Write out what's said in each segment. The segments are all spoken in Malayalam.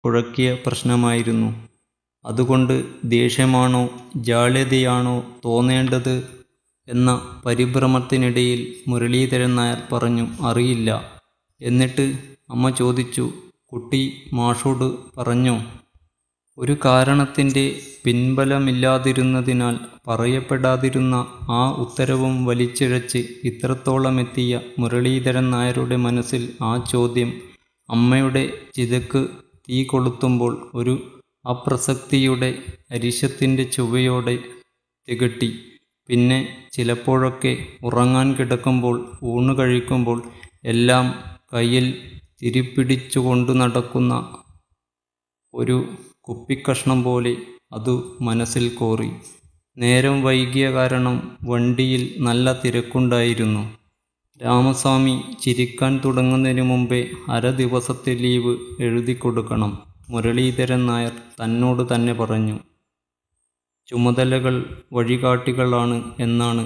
കുഴക്കിയ പ്രശ്നമായിരുന്നു അതുകൊണ്ട് ദേഷ്യമാണോ ജാള്യതയാണോ തോന്നേണ്ടത് എന്ന പരിഭ്രമത്തിനിടയിൽ മുരളീധരൻ നായർ പറഞ്ഞു അറിയില്ല എന്നിട്ട് അമ്മ ചോദിച്ചു കുട്ടി മാഷോട് പറഞ്ഞോ ഒരു കാരണത്തിൻ്റെ പിൻബലമില്ലാതിരുന്നതിനാൽ പറയപ്പെടാതിരുന്ന ആ ഉത്തരവും വലിച്ചിഴച്ച് ഇത്രത്തോളമെത്തിയ മുരളീധരൻ നായരുടെ മനസ്സിൽ ആ ചോദ്യം അമ്മയുടെ ചിതക്ക് തീ കൊളുത്തുമ്പോൾ ഒരു അപ്രസക്തിയുടെ അരിശത്തിൻ്റെ ചുവയോടെ തികട്ടി പിന്നെ ചിലപ്പോഴൊക്കെ ഉറങ്ങാൻ കിടക്കുമ്പോൾ ഊണ് കഴിക്കുമ്പോൾ എല്ലാം കയ്യിൽ തിരിപ്പിടിച്ചുകൊണ്ടു നടക്കുന്ന ഒരു കുപ്പിക്കഷ്ണം പോലെ അതു മനസ്സിൽ കോറി നേരം വൈകിയ കാരണം വണ്ടിയിൽ നല്ല തിരക്കുണ്ടായിരുന്നു രാമസ്വാമി ചിരിക്കാൻ തുടങ്ങുന്നതിന് മുമ്പേ അര ദിവസത്തെ ലീവ് എഴുതി കൊടുക്കണം മുരളീധരൻ നായർ തന്നോട് തന്നെ പറഞ്ഞു ചുമതലകൾ വഴികാട്ടികളാണ് എന്നാണ്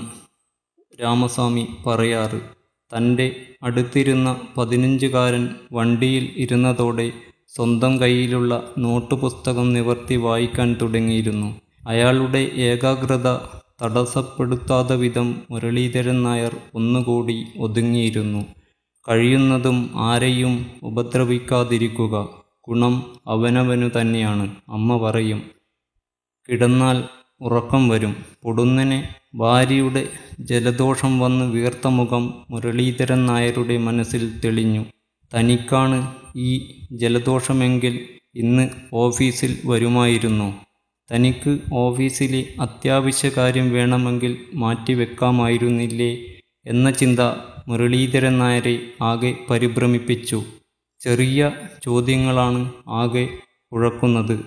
രാമസ്വാമി പറയാറ് തൻ്റെ അടുത്തിരുന്ന പതിനഞ്ചുകാരൻ വണ്ടിയിൽ ഇരുന്നതോടെ സ്വന്തം കയ്യിലുള്ള നോട്ട് പുസ്തകം നിവർത്തി വായിക്കാൻ തുടങ്ങിയിരുന്നു അയാളുടെ ഏകാഗ്രത തടസ്സപ്പെടുത്താത്ത വിധം മുരളീധരൻ നായർ ഒന്നുകൂടി ഒതുങ്ങിയിരുന്നു കഴിയുന്നതും ആരെയും ഉപദ്രവിക്കാതിരിക്കുക ഗുണം അവനവനു തന്നെയാണ് അമ്മ പറയും കിടന്നാൽ ഉറക്കം വരും പൊടുന്നനെ ഭാര്യയുടെ ജലദോഷം വന്ന് വീർത്ത മുഖം മുരളീധരൻ നായരുടെ മനസ്സിൽ തെളിഞ്ഞു തനിക്കാണ് ഈ ജലദോഷമെങ്കിൽ ഇന്ന് ഓഫീസിൽ വരുമായിരുന്നു തനിക്ക് ഓഫീസിലെ അത്യാവശ്യ കാര്യം വേണമെങ്കിൽ മാറ്റിവെക്കാമായിരുന്നില്ലേ എന്ന ചിന്ത മുരളീധരൻ നായരെ ആകെ പരിഭ്രമിപ്പിച്ചു ചെറിയ ചോദ്യങ്ങളാണ് ആകെ കുഴക്കുന്നത്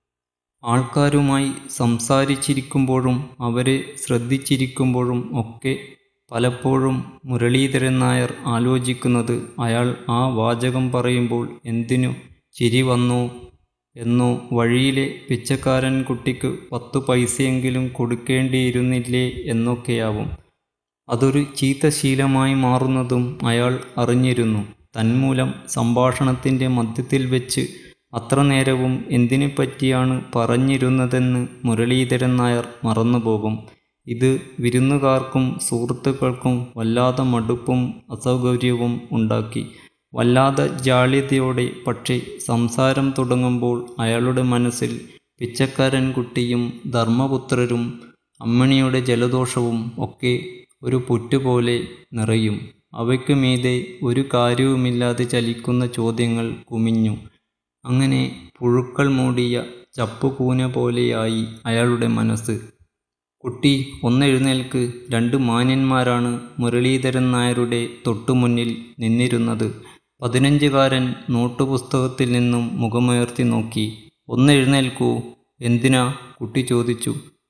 ആൾക്കാരുമായി സംസാരിച്ചിരിക്കുമ്പോഴും അവരെ ശ്രദ്ധിച്ചിരിക്കുമ്പോഴും ഒക്കെ പലപ്പോഴും മുരളീധരൻ നായർ ആലോചിക്കുന്നത് അയാൾ ആ വാചകം പറയുമ്പോൾ എന്തിനു ചിരി വന്നോ എന്നോ വഴിയിലെ പിച്ചക്കാരൻ കുട്ടിക്ക് പത്തു പൈസയെങ്കിലും കൊടുക്കേണ്ടിയിരുന്നില്ലേ എന്നൊക്കെയാവും അതൊരു ചീത്ത ശീലമായി മാറുന്നതും അയാൾ അറിഞ്ഞിരുന്നു തന്മൂലം സംഭാഷണത്തിൻ്റെ മധ്യത്തിൽ വെച്ച് അത്ര നേരവും എന്തിനെപ്പറ്റിയാണ് പറഞ്ഞിരുന്നതെന്ന് മുരളീധരൻ നായർ മറന്നുപോകും ഇത് വിരുന്നുകാർക്കും സുഹൃത്തുക്കൾക്കും വല്ലാതെ മടുപ്പും അസൗകര്യവും ഉണ്ടാക്കി വല്ലാതെ ജാള്യതയോടെ പക്ഷേ സംസാരം തുടങ്ങുമ്പോൾ അയാളുടെ മനസ്സിൽ പിച്ചക്കാരൻ കുട്ടിയും ധർമ്മപുത്രരും അമ്മണിയുടെ ജലദോഷവും ഒക്കെ ഒരു പുറ്റുപോലെ നിറയും അവയ്ക്കു മീതെ ഒരു കാര്യവുമില്ലാതെ ചലിക്കുന്ന ചോദ്യങ്ങൾ കുമിഞ്ഞു അങ്ങനെ പുഴുക്കൾ മൂടിയ ചപ്പുകൂന പോലെയായി അയാളുടെ മനസ്സ് കുട്ടി ഒന്നെഴുന്നേൽക്ക് രണ്ട് മാന്യന്മാരാണ് മുരളീധരൻ നായരുടെ തൊട്ടുമുന്നിൽ നിന്നിരുന്നത് പതിനഞ്ചുകാരൻ നോട്ടുപുസ്തകത്തിൽ നിന്നും മുഖമുയർത്തി നോക്കി ഒന്നെഴുന്നേൽക്കൂ എന്തിനാ കുട്ടി ചോദിച്ചു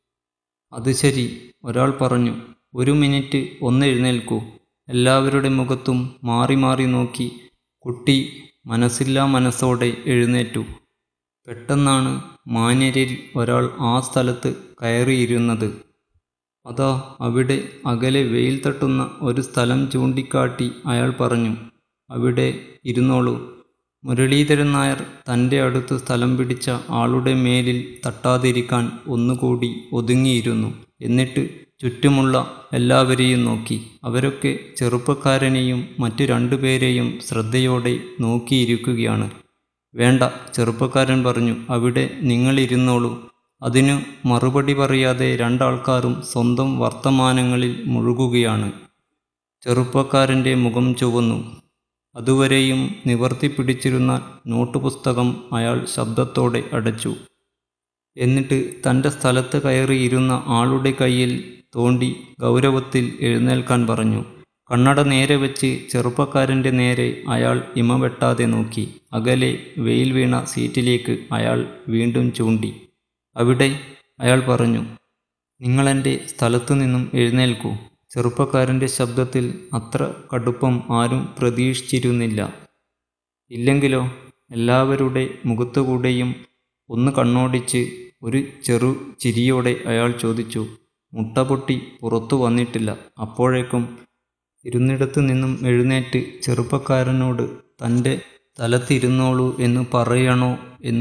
അത് ശരി ഒരാൾ പറഞ്ഞു ഒരു മിനിറ്റ് ഒന്നെഴുന്നേൽക്കൂ എല്ലാവരുടെ മുഖത്തും മാറി മാറി നോക്കി കുട്ടി മനസ്സില്ലാ മനസ്സോടെ എഴുന്നേറ്റു പെട്ടെന്നാണ് മാന്യരിൽ ഒരാൾ ആ സ്ഥലത്ത് കയറിയിരുന്നത് അതാ അവിടെ അകലെ വെയിൽ തട്ടുന്ന ഒരു സ്ഥലം ചൂണ്ടിക്കാട്ടി അയാൾ പറഞ്ഞു അവിടെ ഇരുന്നോളൂ മുരളീധരൻ നായർ തൻ്റെ അടുത്ത് സ്ഥലം പിടിച്ച ആളുടെ മേലിൽ തട്ടാതിരിക്കാൻ ഒന്നുകൂടി ഒതുങ്ങിയിരുന്നു എന്നിട്ട് ചുറ്റുമുള്ള എല്ലാവരെയും നോക്കി അവരൊക്കെ ചെറുപ്പക്കാരനെയും മറ്റു രണ്ടുപേരെയും ശ്രദ്ധയോടെ നോക്കിയിരിക്കുകയാണ് വേണ്ട ചെറുപ്പക്കാരൻ പറഞ്ഞു അവിടെ നിങ്ങളിരുന്നോളൂ അതിനു മറുപടി പറയാതെ രണ്ടാൾക്കാരും സ്വന്തം വർത്തമാനങ്ങളിൽ മുഴുകുകയാണ് ചെറുപ്പക്കാരൻ്റെ മുഖം ചുവന്നു അതുവരെയും നിവർത്തി പിടിച്ചിരുന്ന നോട്ട് പുസ്തകം അയാൾ ശബ്ദത്തോടെ അടച്ചു എന്നിട്ട് തൻ്റെ സ്ഥലത്ത് കയറിയിരുന്ന ആളുടെ കയ്യിൽ തോണ്ടി ഗൗരവത്തിൽ എഴുന്നേൽക്കാൻ പറഞ്ഞു കണ്ണട നേരെ വെച്ച് ചെറുപ്പക്കാരൻ്റെ നേരെ അയാൾ ഇമ വെട്ടാതെ നോക്കി അകലെ വെയിൽ വീണ സീറ്റിലേക്ക് അയാൾ വീണ്ടും ചൂണ്ടി അവിടെ അയാൾ പറഞ്ഞു നിങ്ങളെൻ്റെ സ്ഥലത്തു നിന്നും എഴുന്നേൽക്കൂ ചെറുപ്പക്കാരൻ്റെ ശബ്ദത്തിൽ അത്ര കടുപ്പം ആരും പ്രതീക്ഷിച്ചിരുന്നില്ല ഇല്ലെങ്കിലോ എല്ലാവരുടെ മുഖത്തുകൂടെയും ഒന്ന് കണ്ണോടിച്ച് ഒരു ചെറു ചിരിയോടെ അയാൾ ചോദിച്ചു മുട്ട പൊട്ടി പുറത്തു വന്നിട്ടില്ല അപ്പോഴേക്കും ഇരുന്നിടത്തു നിന്നും എഴുന്നേറ്റ് ചെറുപ്പക്കാരനോട് തൻ്റെ സ്ഥലത്തിരുന്നോളൂ എന്ന് പറയണോ